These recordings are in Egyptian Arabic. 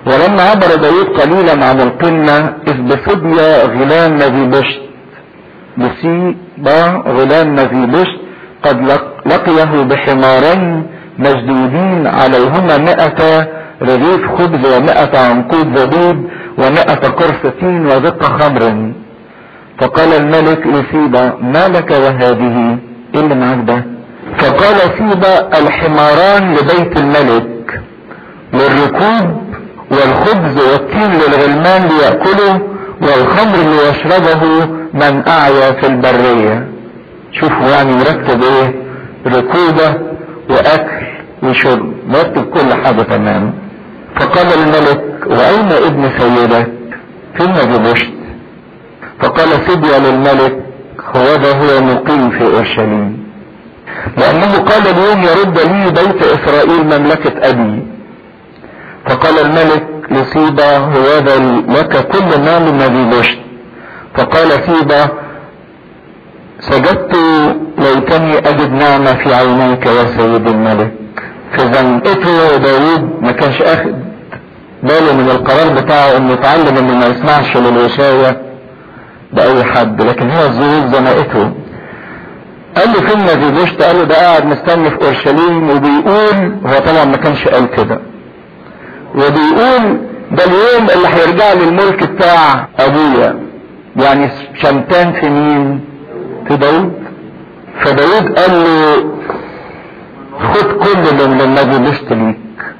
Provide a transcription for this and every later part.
ولما عبر داود قليلا عن القمة إذ بفدي غلام نبي بشت بصيبة غلام نبي بشت قد لقيه بحمارين مشدودين عليهما مئة رغيف خبز ومئة عنقود زبيب ومئة قرص تين وزق خمر فقال الملك لسيبا ما لك وهذه ايه اللي معاك ده فقال سيبا الحماران لبيت الملك للركوب والخبز والتين للغلمان ليأكلوا والخمر ليشربه من أعيا في البرية شوفوا يعني مرتب ايه ركوبة وأكل وشرب مرتب كل حاجة تمام فقال الملك وأين ابن سيدك فين جبشت فقال سيديا للملك هو هو مقيم في اورشليم لانه قال اليوم يرد لي بيت اسرائيل مملكة ابي فقال الملك لسيبا هذا لك كل مال نبي بشت فقال سيبا سجدت ليتني اجد نعمة في عينيك يا سيد الملك في زنقته داود ما كانش اخد باله من القرار بتاعه انه يتعلم انه ما يسمعش للوشاية بأي حد لكن هي الظروف زنقته قال له فين نبي بشت قال له ده قاعد مستني في اورشليم وبيقول هو طبعا ما كانش قال كده وبيقول ده اليوم اللي هيرجع لي الملك بتاع ابويا يعني شمتان في مين في داود فداود قال له خد كل اللي من النبي بشت ليك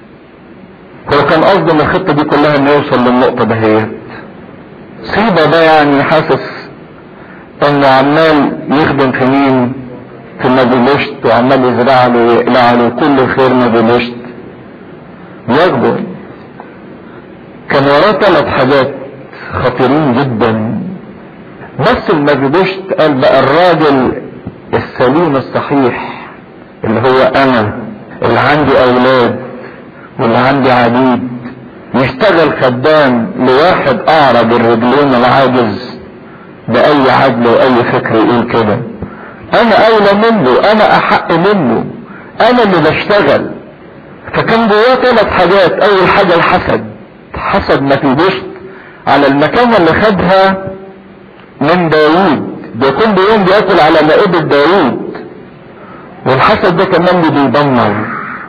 هو كان قصده من الخطه دي كلها انه يوصل للنقطه دهيت سيبا ده يعني حاسس انه عمال يخدم في مين في النبي بشت وعمال يزرع له ويقلع له كل خير نبي بشت يكبر كان وراه ثلاث حاجات خطيرين جدا بس النبي بشت قال بقى الراجل السليم الصحيح اللي هو انا اللي عندي اولاد واللي عندي عبيد يشتغل خدام لواحد اعرض الرجلين العاجز باي عدل واي فكر يقول كده انا اولى منه انا احق منه انا اللي بشتغل فكان جواه ثلاث حاجات اول حاجة الحسد حسد ما في بشت على المكانة اللي خدها من داوود ده كل يوم بياكل على مائدة داوود والحسد ده كمان اللي بيدمر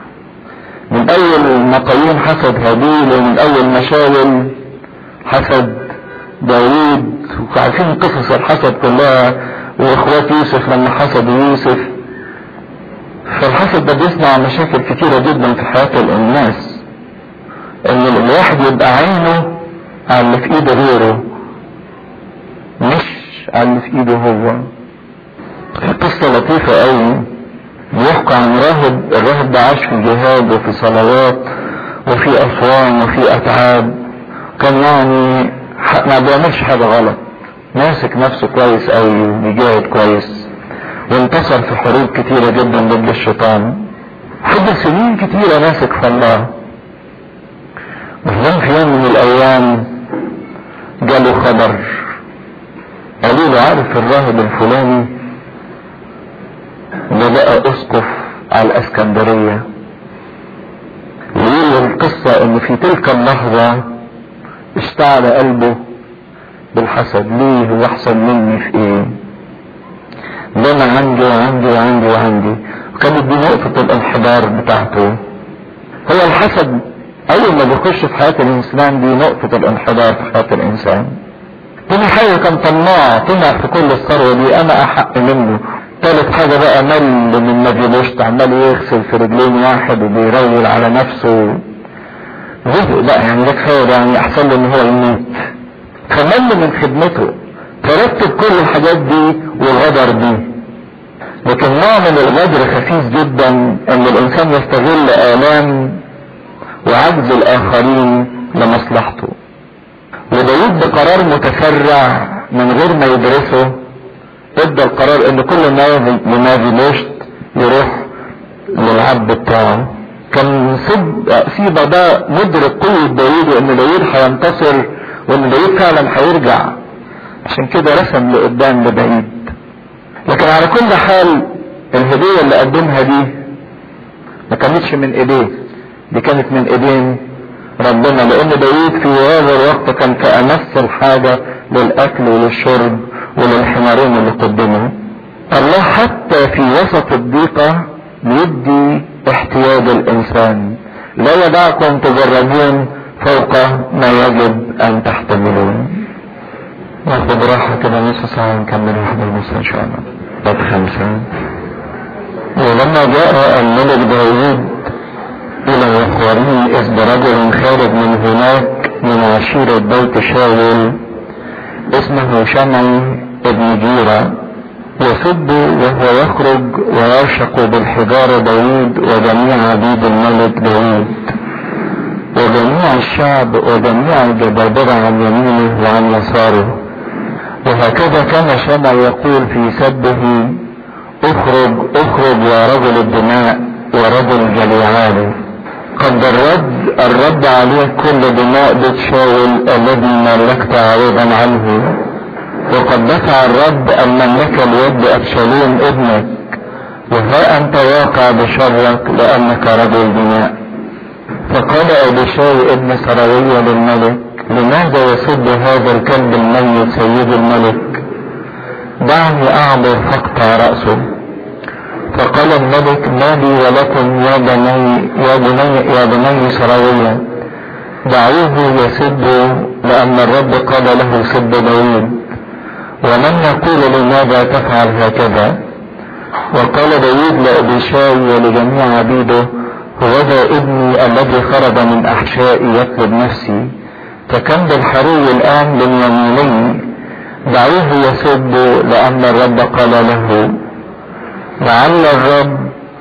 من اول مقاييم حسد هابيل ومن اول مشاول حسد داوود وعارفين قصص الحسد كلها واخوات يوسف لما حسدوا يوسف فالحسد ده بيصنع مشاكل كتيرة جدا في حياة الناس ان الواحد يبقى عينه على اللي في ايده غيره مش على اللي في ايده هو قصة لطيفة قوي بيحكى عن راهب الراهب ده عاش في جهاد وفي صلوات وفي أصوام وفي أتعاب كان يعني ما بيعملش حاجة غلط ماسك نفسه كويس قوي وبيجاهد كويس وانتصر في حروب كتيرة جدا ضد الشيطان فضل سنين كتيرة ماسك في الله وفي في يوم من الأيام جاله خبر قالوا له عارف الراهب الفلاني ده بقى اسقف على الاسكندرية يقول القصة ان في تلك اللحظة اشتعل قلبه بالحسد ليه هو احسن مني في ايه ده انا عندي وعندي وعندي وعندي وكانت دي نقطة الانحدار بتاعته هو الحسد اول ما بيخش في حياة الانسان دي نقطة الانحدار في حياة الانسان تاني حاجة كان طماع طمع في كل الثروة دي انا احق منه تالت حاجة بقى مل من نبي عمال يغسل في رجلين واحد وبيرول على نفسه جزء بقى يعني ده كفاية يعني احسن له ان هو يموت فمل من خدمته فرتب كل الحاجات دي والغدر دي لكن نوع من الغدر خفيف جدا ان الانسان يستغل الام وعجز الاخرين لمصلحته وداود بقرار متسرع من غير ما يدرسه ادى القرار ان كل نادي بوشت يروح للعبد بتاعه كان سيبا ده مدرك قوة داوود وان داوود هينتصر وان داوود فعلا هيرجع عشان كده رسم لقدام لبعيد لكن على كل حال الهدية اللي قدمها دي ما كانتش من ايديه دي كانت من ايدين ربنا لان داوود في هذا الوقت كان في امس الحاجة للاكل وللشرب وللحمارين اللي قدمه الله حتى في وسط الضيقة بيدي احتياج الانسان لا يدعكم تجربون فوق ما يجب ان تحتملون ناخد راحة كده نص ساعة نكمل واحدة ونص ان شاء الله بعد خمسة ولما جاء الملك داوود الى يقورين اذ برجل خارج من هناك من عشيرة بيت شاول اسمه شمعي ابن جيرة يسب وهو يخرج ويرشق بالحجارة داوود وجميع عبيد الملك داوود وجميع الشعب وجميع الجبابرة عن يمينه وعن يساره وهكذا كان شمع يقول في سبه اخرج اخرج يا رجل الدماء ورجل جليعان قد الرد الرد عليه كل دماء بيت شاول الذي ملكت عوضا عنه وقد دفع الرب المملكة ليد أبشالوم ابنك وها أنت واقع بشرك لأنك رجل دماء فقال أبيشاي ابن سراوية للملك لماذا يسب هذا الكلب الميت سيد الملك دعني أعبر فاقطع رأسه فقال الملك ما لي ولكم يا بني يا بني يا بني سراوية دعوه يسب لأن الرب قال له سب داوود ومن يقول لماذا تفعل هكذا وقال داود لأبيشاي ولجميع عبيده هوذا ابني الذي خرج من أحشائي يطلب نفسي فكم بالحري الآن لليميني دعوه يسب لأن الرب قال له لعل الرب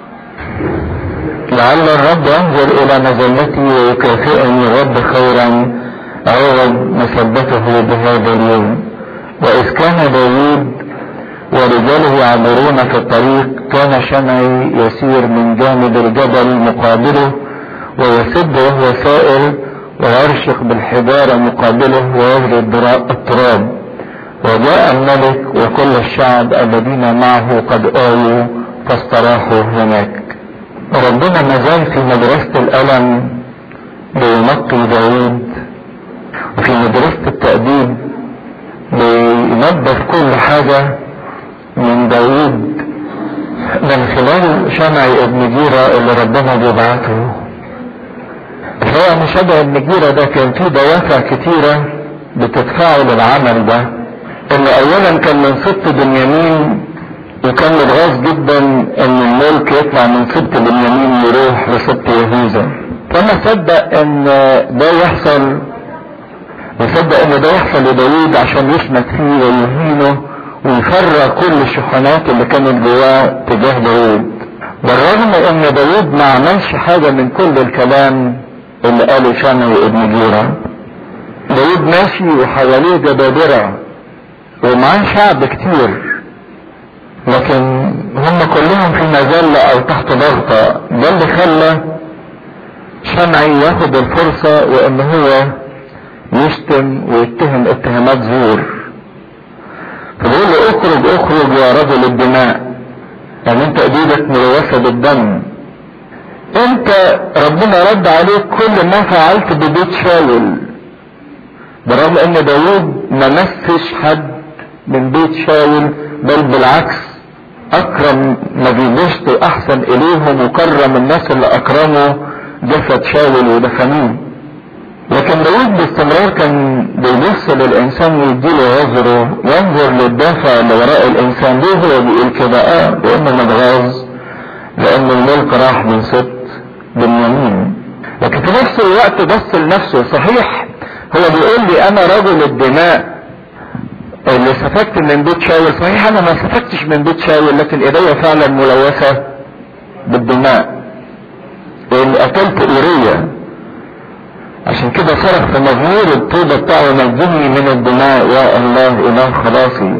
لعل الرب ينظر إلى مذلتي ويكافئني الرب خيرا عوض مسبته بهذا اليوم وإذ كان داوود ورجاله يعبرون في الطريق كان شمعي يسير من جانب الجبل مقابله ويسب وهو سائر ويرشق بالحجارة مقابله ويجري التراب وجاء الملك وكل الشعب الذين معه قد آووا فاستراحوا هناك ربنا مازال في مدرسة الألم بينقي داوود وفي مدرسة التأديب بينظف كل حاجة من داوود من خلال شمعي ابن جيرة اللي ربنا بيبعته هو ان شبع ابن جيرة ده كان فيه دوافع كتيرة بتدفعه للعمل ده ان اولا كان من سبط بنيامين وكان متغاظ جدا ان الملك يطلع من سبط بنيامين يروح لسبط يهوذا فما صدق ان ده يحصل وصدق ان ده يحصل لداوود عشان يشمت فيه ويهينه ويفرغ كل الشحنات اللي كانت جواه تجاه داوود بالرغم ان داوود ما عملش حاجة من كل الكلام اللي قاله شمعي ابن جيرة داوود ماشي وحواليه جبابرة ومعاه شعب كتير لكن هم كلهم في مذلة او تحت ضغطة ده اللي خلى شمعي ياخد الفرصة وان هو يشتم ويتهم اتهامات زور فبيقول له اخرج اخرج يا رجل الدماء يعني انت ايديك ملوثة بالدم انت ربنا رد عليك كل ما فعلت ببيت شاول بالرغم ان داوود ما مسش حد من بيت شاول بل بالعكس اكرم مجيبشت احسن اليهم وكرم الناس اللي اكرموا جسد شاول ودفنوه لكن داود باستمرار كان بيبص للانسان ويديله عذره ينظر للدافع اللي وراء الانسان ليه هو بيقول كده اه لانه متغاظ لان الملك راح من ست بنيامين لكن في نفس الوقت بص لنفسه صحيح هو بيقول لي انا رجل الدماء اللي سفكت من بيت شاول صحيح انا ما سفكتش من بيت شاول لكن ايديا فعلا ملوثة بالدماء لان قتلت ايريا عشان كده صرخ في مزمور التوبة بتاعه نجني من الدماء يا الله اله خلاصي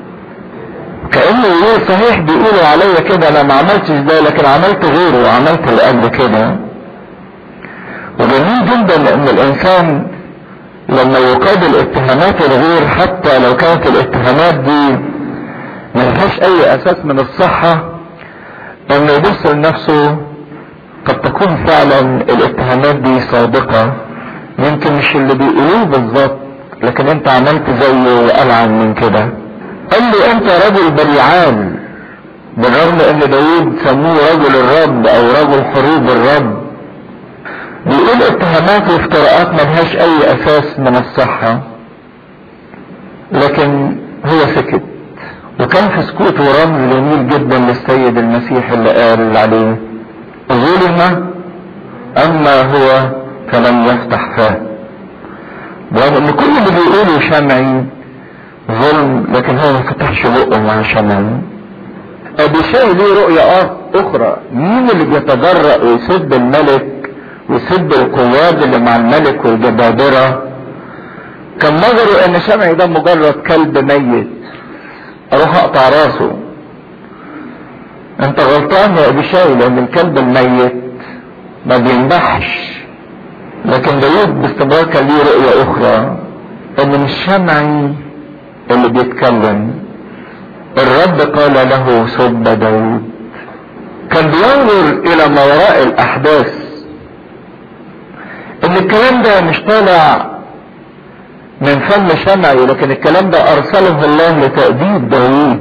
كأنه ايه صحيح بيقولوا عليا كده انا ما عملتش ده لكن عملت غيره وعملت اللي قبل كده وجميل جدا ان الانسان لما يقابل اتهامات الغير حتى لو كانت الاتهامات دي ملهاش اي اساس من الصحة انه يبص لنفسه قد تكون فعلا الاتهامات دي صادقة يمكن مش اللي بيقولوه بالظبط لكن انت عملت زيه والعن من كده قال له انت رجل بليعان بالرغم ان داود سموه رجل الرب او رجل حروب الرب بيقول اتهامات وافتراءات ملهاش اي اساس من الصحة لكن هو سكت وكان في سكوته رمز جميل جدا للسيد المسيح اللي قال عليه ظلم اما هو فلم يفتح فاه رغم ان كل اللي بيقوله شمعي ظلم لكن هو ما فتحش بقه مع شمعي ابي شاي ليه رؤية اخرى مين اللي بيتجرأ ويسب الملك ويسب القواد اللي مع الملك والجبابرة كان نظره ان شمعي ده مجرد كلب ميت اروح اقطع راسه انت غلطان يا ابي شاي لان الكلب الميت ما بينبحش لكن داود باستمرار كان ليه رؤية اخرى ان مش شمعي اللي بيتكلم الرب قال له سب داود كان بينظر الى ما وراء الاحداث ان الكلام ده مش طالع من فم شمعي لكن الكلام ده ارسله الله لتأديب داود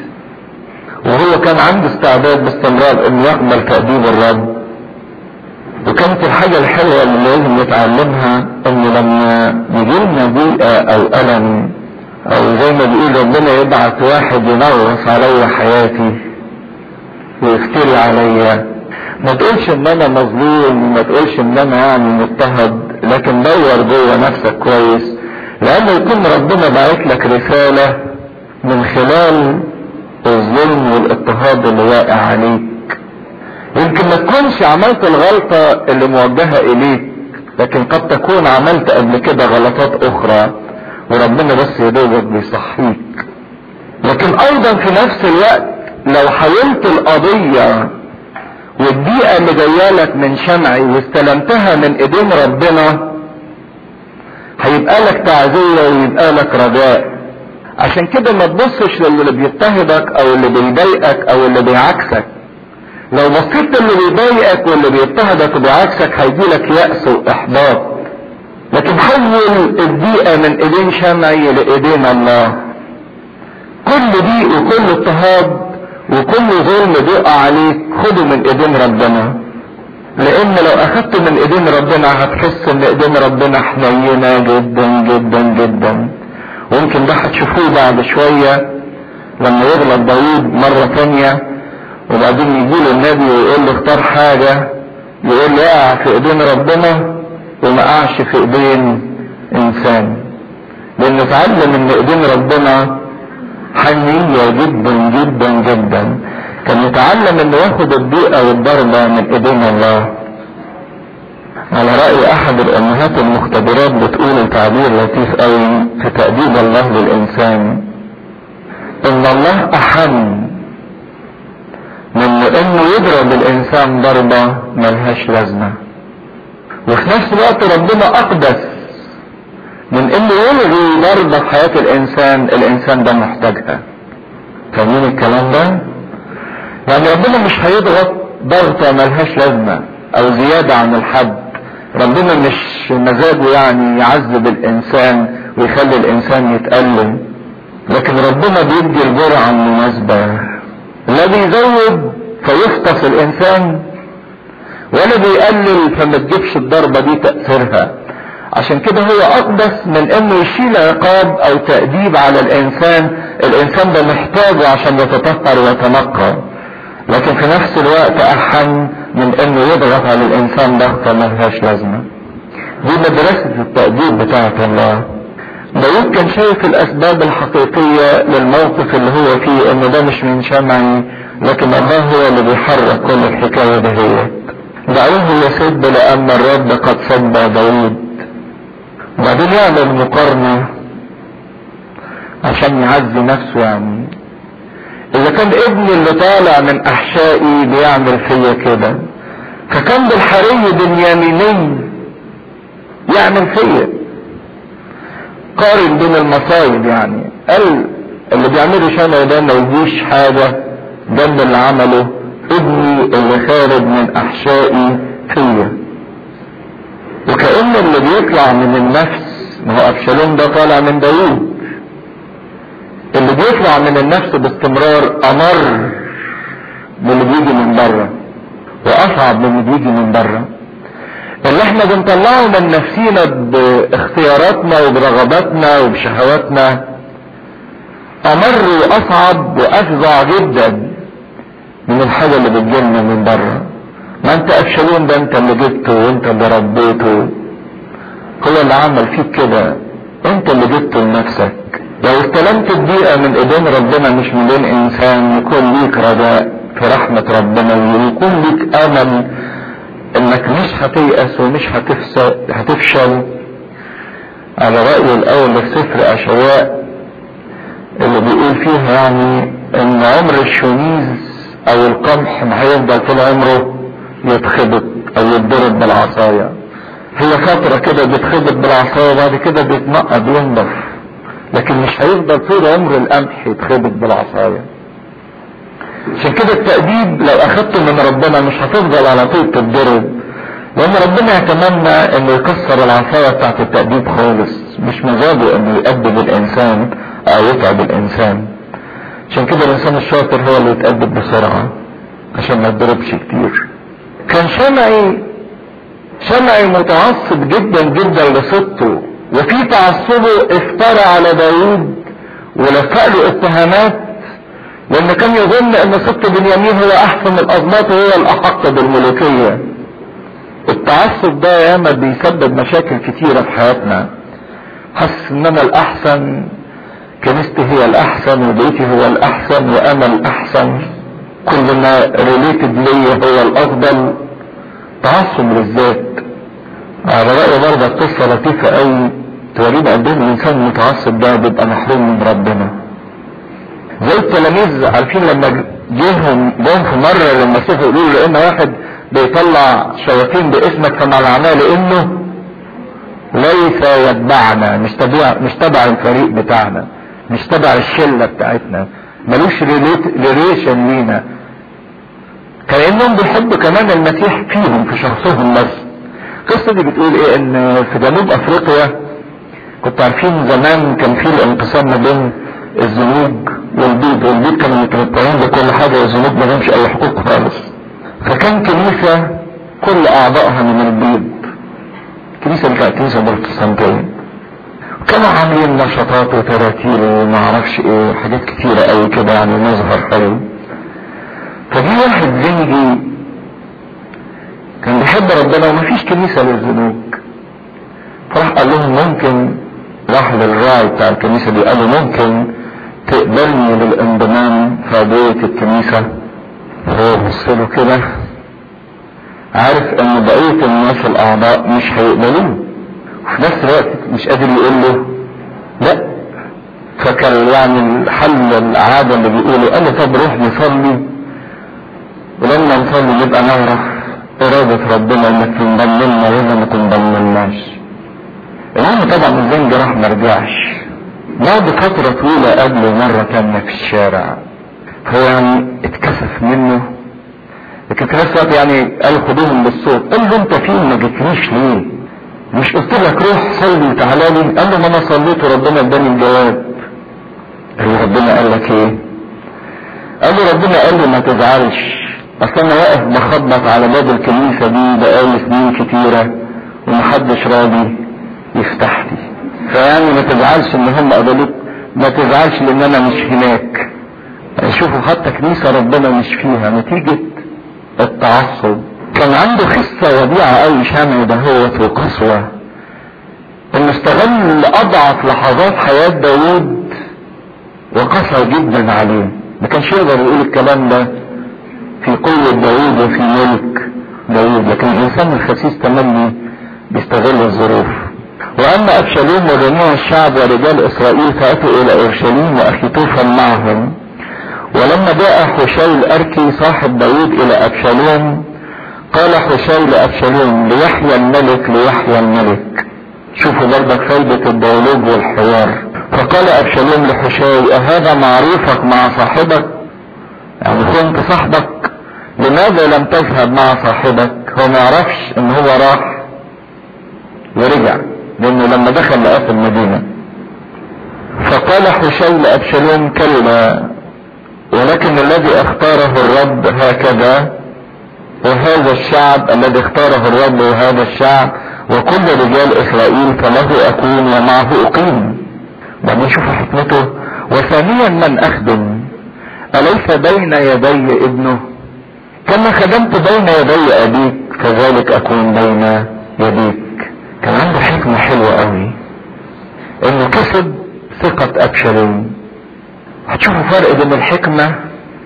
وهو كان عنده استعداد باستمرار انه يقبل تأديب الرب وكانت الحاجة الحلوة اللي لازم نتعلمها ان لما يجيلنا ضيقة او ألم او زي ما بيقول ربنا يبعت واحد ينغص عليا حياتي ويفتري عليا ما تقولش ان انا مظلوم ما تقولش ان انا يعني مضطهد لكن دور جوه نفسك كويس لانه يكون ربنا باعت لك رسالة من خلال الظلم والاضطهاد اللي واقع عليك يمكن ما تكونش عملت الغلطة اللي موجهة اليك لكن قد تكون عملت قبل كده غلطات اخرى وربنا بس يا دوبك بيصحيك لكن ايضا في نفس الوقت لو حولت القضية والضيقة اللي جاية لك من شمعي واستلمتها من ايدين ربنا هيبقى لك تعزية ويبقى لك رجاء عشان كده ما تبصش للي بيضطهدك او اللي بيضايقك او اللي بيعكسك لو بصيت للي بيضايقك واللي بيضطهدك وبيعكسك هيجيلك يأس واحباط لكن حول الضيقة من ايدين شمعي لايدين الله كل ضيق وكل اضطهاد وكل ظلم بيقع عليك خده من ايدين ربنا لان لو اخدته من ايدين ربنا هتحس ان ايدين ربنا حنينة جدا جدا جدا ويمكن ده هتشوفوه بعد شوية لما يغلط داوود مرة تانية وبعدين يجي له النبي ويقول له اختار حاجة يقول له اقع في ايدين ربنا وما قعش في ايدين انسان لان اتعلم ان ايدين ربنا حنية جدا جدا جدا كان يتعلم انه ياخد الضيقة والضربة من ايدين الله على رأي احد الامهات المختبرات بتقول تعبير لطيف قوي في تأديب الله للانسان ان الله احن من انه يضرب الانسان ضربة ملهاش لازمة وفي نفس الوقت ربنا اقدس من انه يلغي ضربة في حياة الانسان الانسان ده محتاجها فاهمين الكلام ده يعني ربنا مش هيضغط ضغطة ملهاش لازمة او زيادة عن الحد ربنا مش مزاجه يعني يعذب الانسان ويخلي الانسان يتألم لكن ربنا بيدي الجرعة المناسبة لا بيزود فيفطس الانسان ولا بيقلل فما تجيبش الضربة دي تأثيرها عشان كده هو اقدس من انه يشيل عقاب او تأديب على الانسان الانسان ده محتاجه عشان يتطهر ويتنقى لكن في نفس الوقت احن من انه يضغط على الانسان ضغطة ملهاش لازمة دي مدرسة التأديب بتاعت الله داود كان شايف الاسباب الحقيقية للموقف اللي هو فيه انه ده مش من شمعي لكن الله هو اللي بيحرك كل الحكاية دهيت دعوه يسب لان الرب قد سب داود وبعدين يعمل مقارنة عشان يعزي نفسه يعني اذا كان ابني اللي طالع من احشائي بيعمل فيا كده فكان بالحري بنياميني يعمل فيا قارن بين المصايب يعني قال اللي بيعمله شنو ده ما يجيش حاجة جنب اللي عمله ابني اللي خارج من احشائي فيا وكأن اللي بيطلع من النفس ما هو ابشالوم ده طالع من داوود اللي بيطلع من النفس باستمرار امر من اللي بيجي من بره واصعب من اللي بيجي من بره اللي احنا بنطلعه من نفسينا باختياراتنا وبرغباتنا وبشهواتنا امر واصعب وافظع جدا من الحاجة اللي بتجيلنا من بره ما انت ابشالوم ده انت اللي جبته وانت اللي ربيته هو اللي عمل فيك كده انت اللي جبته لنفسك لو استلمت البيئة من ايدين ربنا مش من ايدين انسان يكون ليك رجاء في رحمة ربنا ويكون ليك امل انك مش هتيأس ومش هتفشل على رأي الاول في سفر اشعياء اللي بيقول فيها يعني ان عمر الشميز او القمح ما هيفضل طول عمره يتخبط او يتضرب بالعصاية هي فترة كده بيتخبط بالعصاية وبعد كده بيتنقى بينضف لكن مش هيفضل طول عمر القمح يتخبط بالعصاية عشان كده التأديب لو اخدته من ربنا مش هتفضل على طول تتضرب لان ربنا يتمنى انه يكسر العصاية بتاعت التأديب خالص مش مزاجه انه يأدب الانسان او يتعب الانسان عشان كده الانسان الشاطر هو اللي يتأدب بسرعة عشان ما يتضربش كتير كان شمعي شمعي متعصب جدا جدا لصدته وفي تعصبه افترى على داوود ولفق له اتهامات لان كان يظن ان ست بنيامين هو احسن الازمات وهو الاحق بالملوكية التعصب ده ياما بيسبب مشاكل كتيرة في حياتنا حاسس ان انا الاحسن كنيستي هي الاحسن وبيتي هو الاحسن وانا الاحسن كل ما ريليتد ليا هو الافضل تعصب للذات على رأي برضه قصة لطيفة قوي تورينا قد ايه الانسان المتعصب ده بيبقى محروم من ربنا زي التلاميذ عارفين لما جيهم جم في مرة لما شافوا يقولوا لان واحد بيطلع شياطين باسمك فمنعناه لانه ليس يتبعنا مش تبع مش تبع الفريق بتاعنا مش تبع الشلة بتاعتنا ملوش ريليشن لينا كأنهم بيحبوا كمان المسيح فيهم في شخصهم بس القصة دي بتقول ايه ان في جنوب افريقيا كنت عارفين زمان كان في الانقسام ما بين الزنوج والبيض والبيض كانوا متمتعين بكل حاجة والزنوج ما لهمش اي حقوق خالص فكان كنيسة كل اعضائها من البيض كنيسة بتاعت كنيسة بروتستانتية كانوا عاملين نشاطات وتراتيل وما اعرفش ايه حاجات كتيرة قوي كده يعني مظهر حلو فجي واحد زنجي كان بيحب ربنا ومفيش كنيسة للزنوج فراح قال لهم ممكن راح للراعي بتاع الكنيسة دي قال له ممكن تقبلني للانضمام في عضوية الكنيسة فهو بص له كده عارف ان بقية الناس الاعضاء مش هيقبلوه وفي نفس الوقت مش قادر يقول له لا فكان يعني الحل العادة اللي بيقوله قال له طب روح نصلي ولما نصلي نبقى نعرف إرادة ربنا إنك تنضم لنا ولا ما تنضملناش. المهم طبعا الزنج راح ما رجعش. بعد فترة طويلة قابله مرة تانية في الشارع. فهو يعني اتكسف منه لكن في نفس الوقت يعني قال خدوهم بالصوت قال له انت فين ما جيتنيش ليه؟ مش قلت لك روح صلي وتعالى لي قال له ما انا صليت وربنا اداني الجواب قال له ربنا قال لك ايه قال له ربنا قال لي ما تزعلش اصل انا واقف بخبط على باب الكنيسة دي بقالي سنين كتيرة ومحدش راضي يفتح لي فيعني ما تزعلش ان هم قبلوك ما تزعلش لان انا مش هناك شوفوا حتى كنيسة ربنا مش فيها نتيجة التعصب كان عنده خصة وديعة قوي شامل دهوت وقسوة انه استغل اضعف لحظات حياة داوود وقسى جدا عليه ما كانش يقدر يقول الكلام ده في قوة داوود وفي ملك داوود لكن الانسان الخسيس تملي بيستغل الظروف واما ابشالوم وجميع الشعب ورجال اسرائيل فاتوا الى اورشليم واخيتوفل معهم ولما جاء حشي الاركي صاحب داوود الى ابشالوم قال حشي لابشالوم ليحيى الملك ليحيى الملك شوفوا برضك فايدة الديالوج والحوار فقال ابشالوم لحشي اهذا معروفك مع صاحبك يعني كنت صاحبك لماذا لم تذهب مع صاحبك هو ما يعرفش ان هو راح ورجع لانه لما دخل لقاه في المدينة فقال حشي لابشالوم كلا ولكن الذي اختاره الرب هكذا وهذا الشعب الذي اختاره الرب وهذا الشعب وكل رجال اسرائيل فله اكون ومعه اقيم بعدين شوفوا حكمته وثانيا من اخدم اليس بين يدي ابنه كما خدمت بين يدي ابيك كذلك اكون بين يديك كان عنده حكمة حلوة قوي انه كسب ثقة ابشالوم هتشوفوا فرق بين الحكمة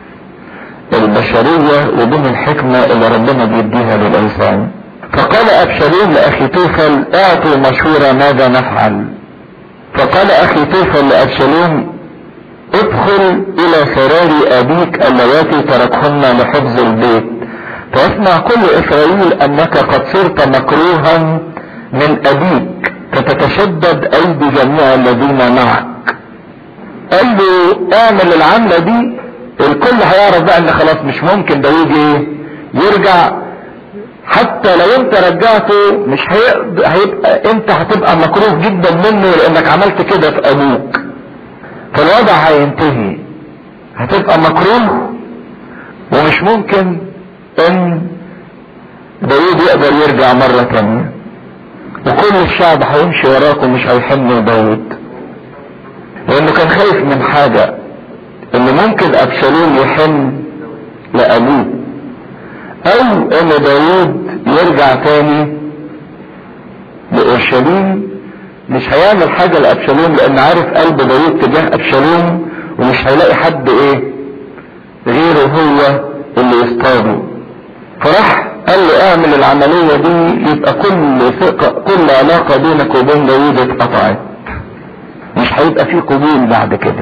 البشرية وبين الحكمة اللي ربنا بيديها للإنسان فقال أبشالوم لأخي توفل اعطوا مشورة ماذا نفعل فقال أخي توفل لأبشالوم ادخل إلى سرار أبيك اللواتي تركهن لحفظ البيت فيسمع كل إسرائيل أنك قد صرت مكروها من أبيك فتتشدد أيدي جميع الذين معك قال له اعمل العملة دي الكل هيعرف بقى ان خلاص مش ممكن داوود ايه يرجع حتى لو انت رجعته مش هيبقى انت هتبقى مكروه جدا منه لانك عملت كده في ابوك فالوضع هينتهي هتبقى مكروه ومش ممكن ان داوود يقدر يرجع مرة تانية وكل الشعب هيمشي وراك ومش هيحن داوود لانه كان خايف من حاجة ان ممكن ابشالوم يحن لابوه او ان داوود يرجع تاني لاورشليم مش هيعمل حاجة لابشالوم لان عارف قلب داوود تجاه ابشالوم ومش هيلاقي حد ايه غيره هو اللي يصطاده فراح قال له اعمل العملية دي يبقى كل ثقة كل علاقة بينك وبين داوود اتقطعت مش هيبقى في قبول بعد كده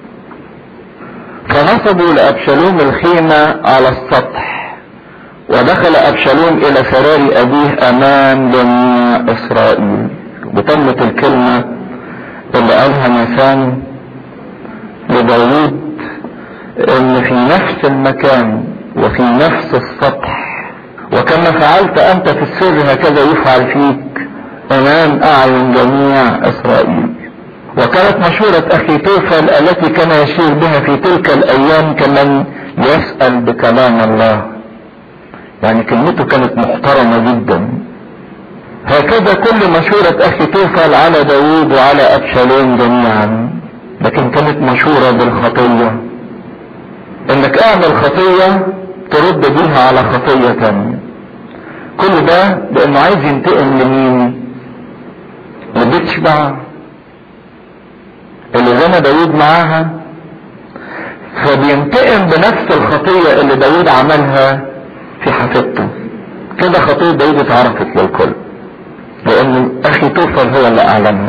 فنصبوا لأبشالوم الخيمة على السطح ودخل أبشالوم إلى سرار أبيه أمام جميع إسرائيل وتمت الكلمة اللي قالها نسان لداود إن في نفس المكان وفي نفس السطح وكما فعلت أنت في السر هكذا يفعل فيك أمام أعين جميع إسرائيل وكانت مشورة أخي توفل التي كان يسير بها في تلك الأيام كمن يسأل بكلام الله يعني كلمته كانت محترمة جدا هكذا كل مشورة أخي توفل على داوود وعلى أبشالوم جميعا لكن كانت مشورة بالخطية انك اعمل خطية ترد بيها على خطية تانية كل ده لانه عايز ينتقم لمين لبتشبع اللي زنى داود معاها فبينتقم بنفس الخطية اللي داود عملها في حفيدته كده خطية داود اتعرفت للكل لان اخي توفل هو اللي اعلنها